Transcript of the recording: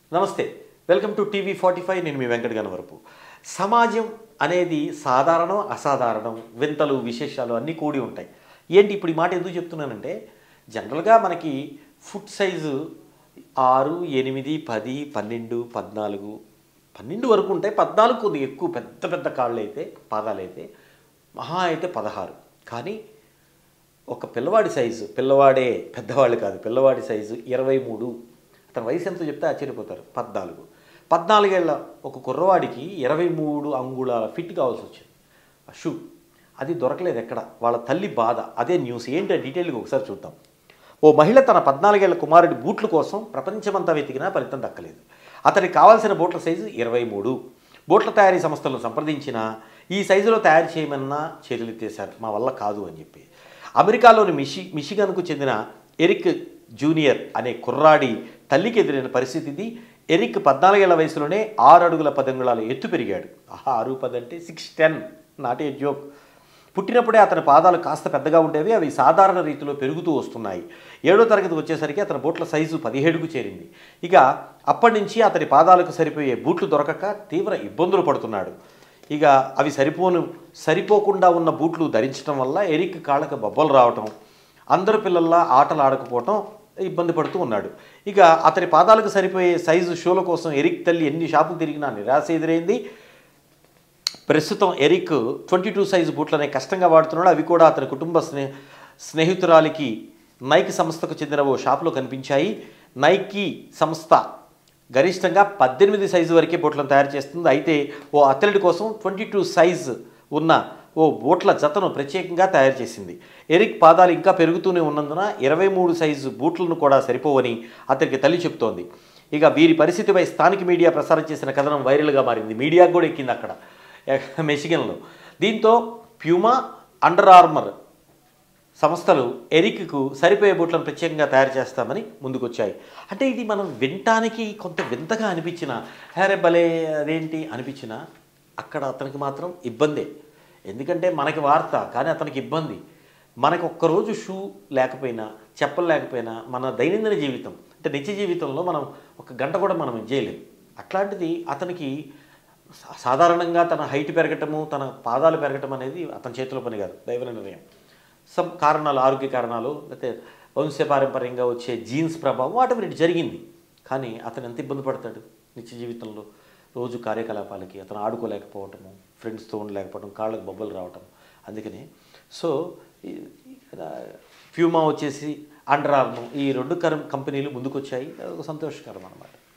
నమస్తే welcome to TV forty five నేను మీ వెంకట గణవరపు సమాజం అనేది సాధారణం అసాధారణం వింతలు విశేషాలు అన్నీ కూడి ఉంటాయి ఏంటి ఇప్పుడు ఈ మాట ఎందుకు చెప్తున్నానంటే జనరల్గా మనకి ఫుట్ సైజు ఆరు ఎనిమిది పది పన్నెండు పద్నాలుగు పన్నెండు వరకు ఉంటాయి పద్నాలుగు కొద్దిగా ఎక్కువ పెద్ద పెద్ద కాళ్ళు అయితే పాదాలు అయితే మహా అయితే పదహారు కానీ ఒక పిల్లవాడి సైజు పిల్లవాడే పెద్దవాళ్ళు కాదు పిల్లవాడి సైజు ఇరవై మూడు అతని వయసు ఎంతో చెప్తే ఆశ్చర్యపోతారు పద్నాలుగు పద్నాలుగేళ్ల ఒక కుర్రవాడికి ఇరవై మూడు అంగుళాల ఫిట్ కావాల్సి వచ్చింది ఆ షూ అది దొరకలేదు ఎక్కడ వాళ్ళ తల్లి బాధ అదే న్యూస్ ఏంటో డీటెయిల్గా ఒకసారి చూద్దాం ఓ మహిళ తన పద్నాలుగేళ్ల కుమారుడి బూట్ల కోసం ప్రపంచమంతా వెతికినా ఫలితం దక్కలేదు అతనికి కావాల్సిన బూట్ల సైజు ఇరవై మూడు బూట్ల తయారీ సంస్థలను సంప్రదించినా ఈ సైజులో తయారు చేయమన్నా చర్యలు ఎత్తేశారు మా వల్ల కాదు అని చెప్పి అమెరికాలోని మిషి మిషిగన్కు చెందిన ఎరిక్ జూనియర్ అనే కుర్రాడి తల్లికి ఎదురైన పరిస్థితి ఇది ఎరిక్ పద్నాలుగేళ్ల వయసులోనే ఆరు అడుగుల పదంగుళాలు ఎత్తు పెరిగాడు ఆహా ఆరు పది అంటే six ten not a joke పుట్టినప్పుడే అతని పాదాలు కాస్త పెద్దగా ఉండేవి అవి సాధారణ రీతిలో పెరుగుతూ వస్తున్నాయి ఏడో తరగతి వచ్చేసరికి అతని బూట్ల సైజు పదిహేడుకు చేరింది ఇక అప్పటి నుంచి అతని పాదాలకు సరిపోయే బూట్లు దొరకక తీవ్ర ఇబ్బందులు పడుతున్నాడు ఇక అవి సరిపోను సరిపోకుండా ఉన్న బూట్లు ధరించడం వల్ల ఎరిక్ కాళ్ళకు బొబ్బలు రావటం అందరు పిల్లల్లా ఆటలు ఆడకపోవటం ఇబ్బంది పడుతూ ఉన్నాడు ఇక అతని పాదాలకు సరిపోయే సైజు షూల కోసం ఎరిక్ తల్లి ఎన్ని షాపులు తిరిగినా నిరాశ ఎదురైంది ప్రస్తుతం ఎరిక్ ట్వంటీ టూ సైజు బూట్లనే కష్టంగా వాడుతున్నాడు అవి కూడా అతని కుటుంబ స్నే స్నేహితురాలికి నైక్ సంస్థకు చెందిన ఓ షాపులో కనిపించాయి నైకీ సంస్థ గరిష్టంగా పద్దెనిమిది సైజు వరకే బూట్లను తయారు చేస్తుంది అయితే ఓ అథ్లెట్ కోసం ట్వంటీ టూ సైజు ఉన్న ఓ బూట్ల జతను ప్రత్యేకంగా తయారు చేసింది ఎరిక్ పాదాలు ఇంకా పెరుగుతూనే ఉన్నందున ఇరవై మూడు సైజు బూట్లను కూడా సరిపోవని అతనికి తల్లి చెబుతోంది ఇక వీరి పరిస్థితిపై స్థానిక మీడియా ప్రసారం చేసిన కథనం వైరల్గా మారింది మీడియాకు కూడా ఎక్కింది అక్కడ మెషిగన్లో దీంతో ప్యూమా అండర్ ఆర్మర్ సంస్థలు ఎరిక్కు సరిపోయే బూట్లను ప్రత్యేకంగా తయారు చేస్తామని ముందుకొచ్చాయి అంటే ఇది మనం వినటానికి కొంత వింతగా అనిపించిన హేరే భలే అదేంటి అనిపించిన అక్కడ అతనికి మాత్రం ఇబ్బందే ఎందుకంటే మనకి వార్త కానీ అతనికి ఇబ్బంది మనకు ఒక్కరోజు షూ లేకపోయినా చెప్పలు లేకపోయినా మన దైనందిన జీవితం అంటే నిత్య జీవితంలో మనం ఒక గంట కూడా మనం ఇది చేయలేం అట్లాంటిది అతనికి సా- సాధారణంగా తన హైట్ పెరగటము తన పాదాలు పెరగటం అనేది అతని చేతిలో పని కాదు దైవ నిర్ణయం సమ్ కారణాలు ఆరోగ్య కారణాలు లేకపోతే వంశపారంపర్యంగా వచ్చే జీన్స్ ప్రభావం వాటి ఇటు జరిగింది కానీ అతను ఎంత ఇబ్బంది పడతాడు నిత్య జీవితంలో రోజు కార్యకలాపాలకి అతను ఆడుకోలేకపోవటము ఫ్రెండ్స్తో ఉండలేకపోవడం కాళ్ళకు బొబ్బలు రావటం అందుకని సో ఈ- ఇక్కడ ఫ్యూమా వచ్చేసి అండర్ ఆర్మ్ ఈ రెండు కరం కంపెనీలు ముందుకొచ్చాయి అది ఒక సంతోషకరం అనమాట